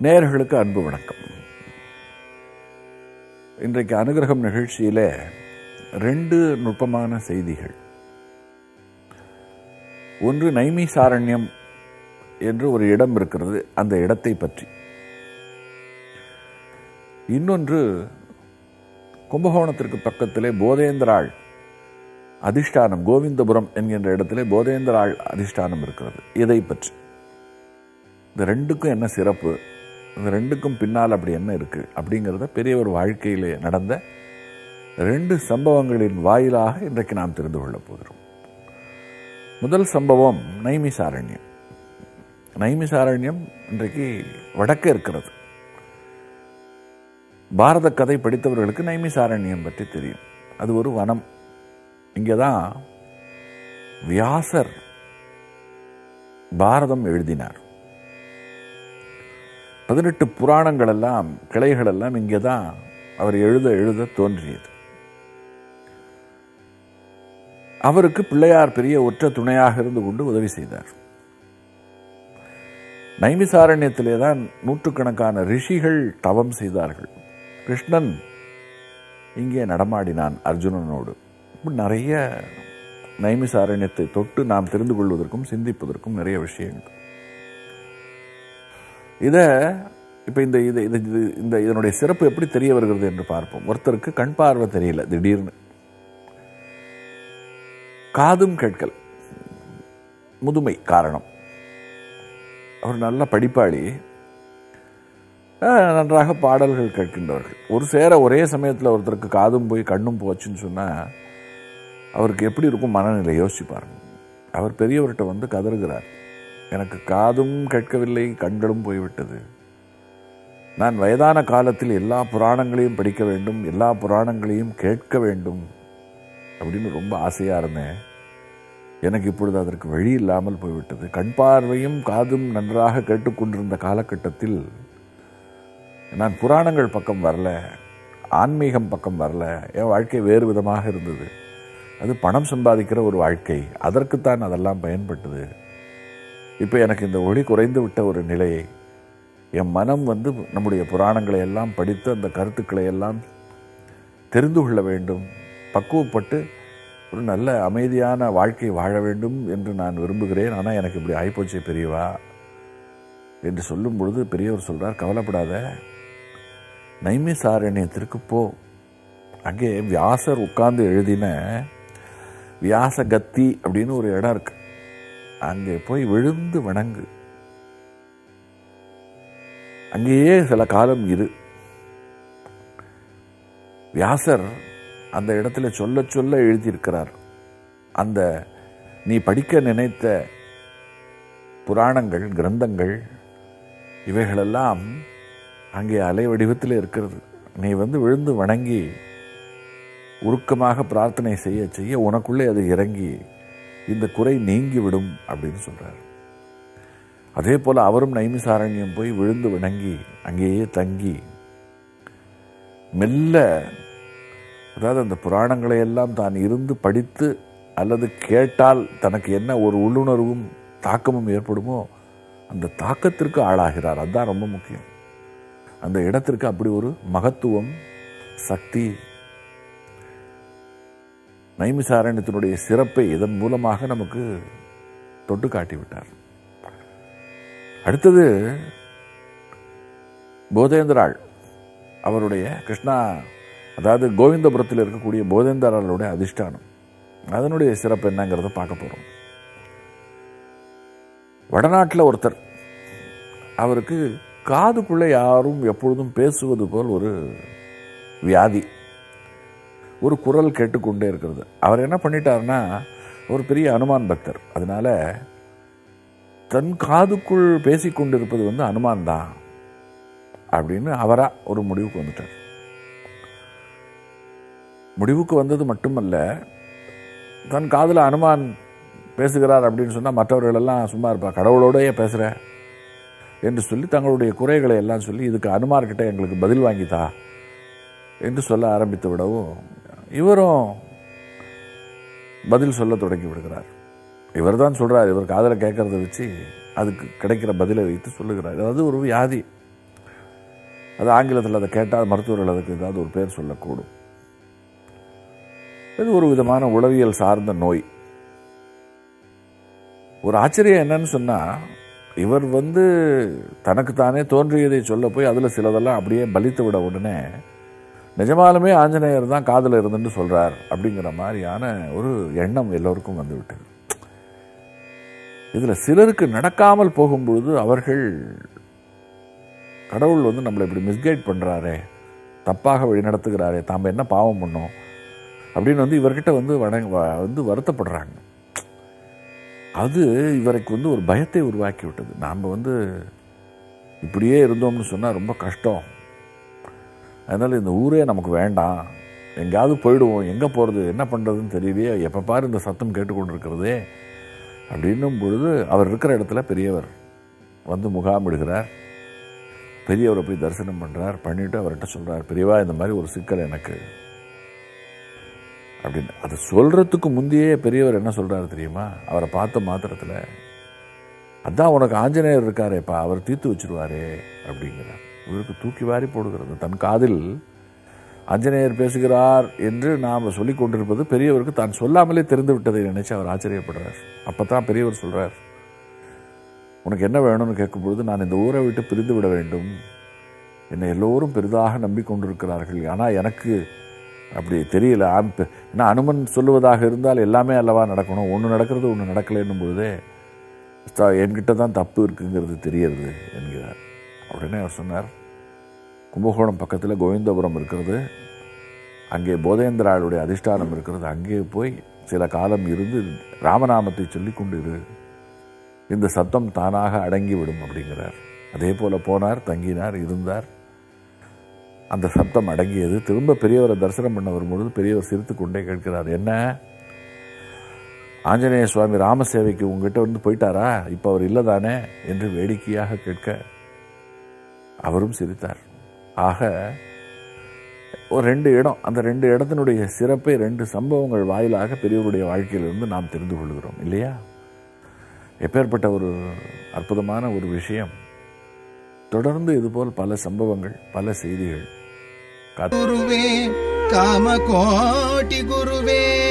நேயர்களுக்கு அன்பு வணக்கம் இன்றைக்கு அனுகிரகம் நிகழ்ச்சியில ரெண்டு நுட்பமான செய்திகள் ஒன்று நைமிசாரண்யம் என்று ஒரு இடம் இருக்கிறது அந்த இடத்தை பற்றி இன்னொன்று கும்பகோணத்திற்கு பக்கத்திலே போதேந்திராள் அதிஷ்டானம் கோவிந்தபுரம் என்கின்ற இடத்திலே போதேந்திராள் அதிஷ்டானம் இருக்கிறது இதை பற்றி இந்த ரெண்டுக்கும் என்ன சிறப்பு இந்த ரெண்டுக்கும் பின்னால் அப்படி என்ன இருக்கு அப்படிங்கிறத பெரிய ஒரு வாழ்க்கையிலே நடந்த ரெண்டு சம்பவங்களின் வாயிலாக இன்றைக்கு நாம் தெரிந்து கொள்ளப் போகிறோம் முதல் சம்பவம் நைமிசாரண்யம் நைமிசாரண்யம் இன்றைக்கு வடக்கே இருக்கிறது பாரத கதை படித்தவர்களுக்கு நைமிசாரண்யம் பற்றி தெரியும் அது ஒரு வனம் இங்கே தான் வியாசர் பாரதம் எழுதினார் பதினெட்டு புராணங்கள் எல்லாம் கிளைகள் எல்லாம் இங்கே தான் அவர் எழுத எழுத தோன்றியது அவருக்கு பிள்ளையார் பெரிய ஒற்ற துணையாக இருந்து கொண்டு உதவி செய்தார் நைமிசாரண்யத்திலே தான் நூற்றுக்கணக்கான ரிஷிகள் தவம் செய்தார்கள் கிருஷ்ணன் இங்கே நடமாடினான் அர்ஜுனனோடு இப்படி நிறைய நைமிசாரண்யத்தை தொட்டு நாம் தெரிந்து கொள்வதற்கும் சிந்திப்பதற்கும் நிறைய விஷயங்கள் இத இப்ப இந்த இது இது இது- இந்த இதனுடைய சிறப்பு எப்படி தெரிய வருகிறது என்று பார்ப்போம் ஒருத்தருக்கு கண் பார்வை தெரியல திடீர்னு காதும் கேட்கல் முதுமை காரணம் அவர் நல்ல படிப்பாளி ஆஹ், நன்றாக பாடல்கள் கேட்கின்றவர்கள் ஒரு சேர ஒரே சமயத்தில் ஒருத்தருக்கு காதும் போய் கண்ணும் போச்சுன்னு சொன்னா அவருக்கு எப்படி இருக்கும் மனநிலை யோசிச்சு பாருங்க அவர் பெரியவர்கிட்ட வந்து கதறுகிறார் எனக்கு காதும் கேட்கவில்லை கண்களும் போய்விட்டது நான் வயதான காலத்தில் எல்லா புராணங்களையும் படிக்க வேண்டும் எல்லா புராணங்களையும் கேட்க வேண்டும் அப்படின்னு ரொம்ப ஆசையா இருந்தேன் எனக்கு இப்பொழுது அதற்கு வழி இல்லாமல் போய்விட்டது கண் பார்வையும் காதும் நன்றாக கேட்டுக்கொண்டிருந்த காலகட்டத்தில் நான் புராணங்கள் பக்கம் வரல ஆன்மீகம் பக்கம் வரல என் வாழ்க்கை வேறு விதமாக இருந்தது அது பணம் சம்பாதிக்கிற ஒரு வாழ்க்கை அதற்குத்தான் அதெல்லாம் பயன்பட்டது இப்போ எனக்கு இந்த ஒளி குறைந்து விட்ட ஒரு நிலையை என் மனம் வந்து நம்முடைய புராணங்களை எல்லாம் படித்து அந்த கருத்துக்களை எல்லாம் தெரிந்து கொள்ள வேண்டும் பக்குவப்பட்டு ஒரு நல்ல அமைதியான வாழ்க்கை வாழ வேண்டும் என்று நான் விரும்புகிறேன் ஆனால் எனக்கு இப்படி ஆயிப்போச்சே பெரியவா என்று சொல்லும் பொழுது பெரியவர் சொல்றார் கவலைப்படாத நைமிசாரண்யத்திற்கு போ அங்கே வியாசர் உட்கார்ந்து எழுதின வியாசகத்தி அப்படின்னு ஒரு இடம் இருக்கு அங்கே போய் விழுந்து வணங்கு அங்கேயே சில காலம் இரு வியாசர் அந்த இடத்துல சொல்ல சொல்ல எழுதியிருக்கிறார் அந்த நீ படிக்க நினைத்த புராணங்கள் கிரந்தங்கள் இவைகளெல்லாம் அங்கே அலை வடிவத்தில் இருக்கிறது நீ வந்து விழுந்து வணங்கி உருக்கமாக பிரார்த்தனை செய்ய செய்ய உனக்குள்ளே அது இறங்கி இந்த குறை நீங்கிவிடும் அப்படின்னு சொல்றார் அதே போல அவரும் நைமிசாரண்யம் போய் விழுந்து வணங்கி அங்கேயே தங்கி மெல்ல அதாவது அந்த புராணங்களை எல்லாம் தான் இருந்து படித்து அல்லது கேட்டால் தனக்கு என்ன ஒரு உள்ளுணர்வும் தாக்கமும் ஏற்படுமோ அந்த தாக்கத்திற்கு ஆளாகிறார் அதுதான் ரொம்ப முக்கியம் அந்த இடத்திற்கு அப்படி ஒரு மகத்துவம் சக்தி நைமிசாரண்யத்தினுடைய சிறப்பை இதன் மூலமாக நமக்கு தொட்டு காட்டிவிட்டார் அடுத்தது போதேந்திராள் அவருடைய கிருஷ்ணா அதாவது கோவிந்தபுரத்தில் இருக்கக்கூடிய போதேந்திராளுடைய அதிஷ்டானம் அதனுடைய சிறப்பு என்னங்கிறத பார்க்க போறோம் வடநாட்டில் ஒருத்தர் அவருக்கு காதுக்குள்ளே யாரும் எப்பொழுதும் பேசுவது போல் ஒரு வியாதி ஒரு குரல் கேட்டுக்கொண்டே இருக்கிறது அவர் என்ன பண்ணிட்டாருன்னா ஒரு பெரிய அனுமான் பக்தர் அதனால தன் காதுக்குள் பேசிக்கொண்டிருப்பது வந்து அனுமான் தான் அப்படின்னு அவரா ஒரு முடிவுக்கு வந்துட்டார் முடிவுக்கு வந்தது மட்டுமல்ல தன் காதுல அனுமான் பேசுகிறார் அப்படின்னு சொன்னா மற்றவர்கள் எல்லாம் சும்மா இருப்பா கடவுளோடயே பேசுற என்று சொல்லி தங்களுடைய குறைகளை எல்லாம் சொல்லி இதுக்கு அனுமார்கிட்ட எங்களுக்கு பதில் வாங்கித்தா என்று சொல்ல ஆரம்பித்து விடவும் இவரும் பதில் சொல்ல தொடங்கி விடுகிறார் இவர் தான் சொல்றார் இவர் காதல கேட்கறத வச்சு அதுக்கு கிடைக்கிற பதிலை வைத்து சொல்லுகிறார் அதாவது ஒரு வியாதி அது ஆங்கிலத்தில் அதை கேட்டால் மருத்துவர்கள் அதுக்கு ஏதாவது ஒரு பேர் சொல்லக்கூடும் இது ஒரு விதமான உளவியல் சார்ந்த நோய் ஒரு ஆச்சரியம் என்னன்னு சொன்னா இவர் வந்து தனக்குத்தானே தோன்றியதை சொல்ல போய் அதில் சிலதெல்லாம் அப்படியே பலித்து விட உடனே நிஜமாலுமே ஆஞ்சநேயர் தான் காதில் இருந்துன்னு சொல்றார் அப்படிங்கிற மாதிரியான ஒரு எண்ணம் எல்லோருக்கும் வந்து விட்டது இதுல சிலருக்கு நடக்காமல் போகும்பொழுது அவர்கள் கடவுள் வந்து நம்மளை இப்படி மிஸ்கைட் பண்றாரே தப்பாக வழி நடத்துகிறாரே தாம் என்ன பாவம் பண்ணோம் அப்படின்னு வந்து இவர்கிட்ட வந்து வணங்க வ- வந்து வருத்தப்படுறாங்க அது இவருக்கு வந்து ஒரு பயத்தை உருவாக்கி விட்டது நாம் வந்து இப்படியே இருந்தோம்னு சொன்னால் ரொம்ப கஷ்டம் அதனால் இந்த ஊரே நமக்கு வேண்டாம் எங்கேயாவது போயிடுவோம் எங்கே போகிறது என்ன பண்ணுறதுன்னு தெரியலையே எப்போ பாரு இந்த சத்தம் கேட்டுக்கொண்டு இருக்கிறதே அப்படின்னும் பொழுது அவர் இருக்கிற இடத்துல பெரியவர் வந்து முகாமிடுகிறார் பெரியவரை போய் தரிசனம் பண்ணுறார் பண்ணிட்டு அவர்கிட்ட சொல்கிறார் பெரியவா இந்த மாதிரி ஒரு சிக்கல் எனக்கு அப்படின்னு அதை சொல்றதுக்கு முந்தையே பெரியவர் என்ன சொல்றாரு தெரியுமா அவரை பார்த்த மாத்திரத்தில் அதான் உனக்கு ஆஞ்சநேயர் இருக்காரேப்பா அவர் தீர்த்து வச்சிருவாரே அப்படிங்கிறார் இவருக்கு தூக்கி வாரி போடுகிறது தன் காதில் ஆஞ்சநேயர் பேசுகிறார் என்று நாம் சொல்லிக் கொண்டிருப்பது பெரியவருக்கு தான் சொல்லாமலே தெரிந்து விட்டதை நினைச்சு அவர் ஆச்சரியப்படுறார் அப்பதான் பெரியவர் சொல்றார் உனக்கு என்ன வேணும்னு கேட்கும்பொழுது நான் இந்த ஊரை விட்டு பிரிந்து விட வேண்டும் என்னை எல்லோரும் பெரிதாக நம்பிக்கொண்டிருக்கிறார்கள் ஆனால் எனக்கு அப்படி தெரியல ஆம், பெ- ஏன்னா அனுமன் சொல்லுவதாக இருந்தால் எல்லாமே அல்லவா நடக்கணும் ஒன்று நடக்கிறது ஒன்று நடக்கலைன்னும் பொழுதே "ஸ்தா- என்கிட்ட தான் தப்பு இருக்குங்கிறது தெரியறது என்கிறார் உடனே அவர் சொன்னார் கும்பகோணம் பக்கத்தில் கோவிந்தபுரம் இருக்கிறது அங்கே போதேந்திராளுடைய அதிஷ்டானம் இருக்கிறது அங்கே போய் சில காலம் இருந்து ராமநாமத்தை சொல்லிக் கொண்டு இரு இந்த சத்தம் தானாக அடங்கிவிடும் அப்படிங்கிறார் அதே போல போனார் தங்கினார் இருந்தார் அந்த சத்தம் அடங்கியது திரும்ப பெரியவரை தரிசனம் பண்ண வரும்பொழுது பெரியவர் சிரித்து கொண்டே கேட்கிறார் என்ன ஆஞ்சநேய சுவாமி ராம சேவைக்கு உங்ககிட்ட வந்து போயிட்டாரா இப்போ அவர் இல்லதானே என்று வேடிக்கையாக கேட்க அவரும் சிரித்தார் ஆக ஒரு ரெண்டு இடம் அந்த ரெண்டு இடத்தினுடைய சிறப்பை ரெண்டு சம்பவங்கள் வாயிலாக பெரியவருடைய வாழ்க்கையிலிருந்து நாம் தெரிந்து கொள்கிறோம் இல்லையா எப்பேற்பட்ட ஒரு அற்புதமான ஒரு விஷயம் தொடர்ந்து இதுபோல் பல சம்பவங்கள் பல செய்திகள் காத்து ಗುರುವೇ ಕಾಮಕೋಟಿ ಗುರುವೇ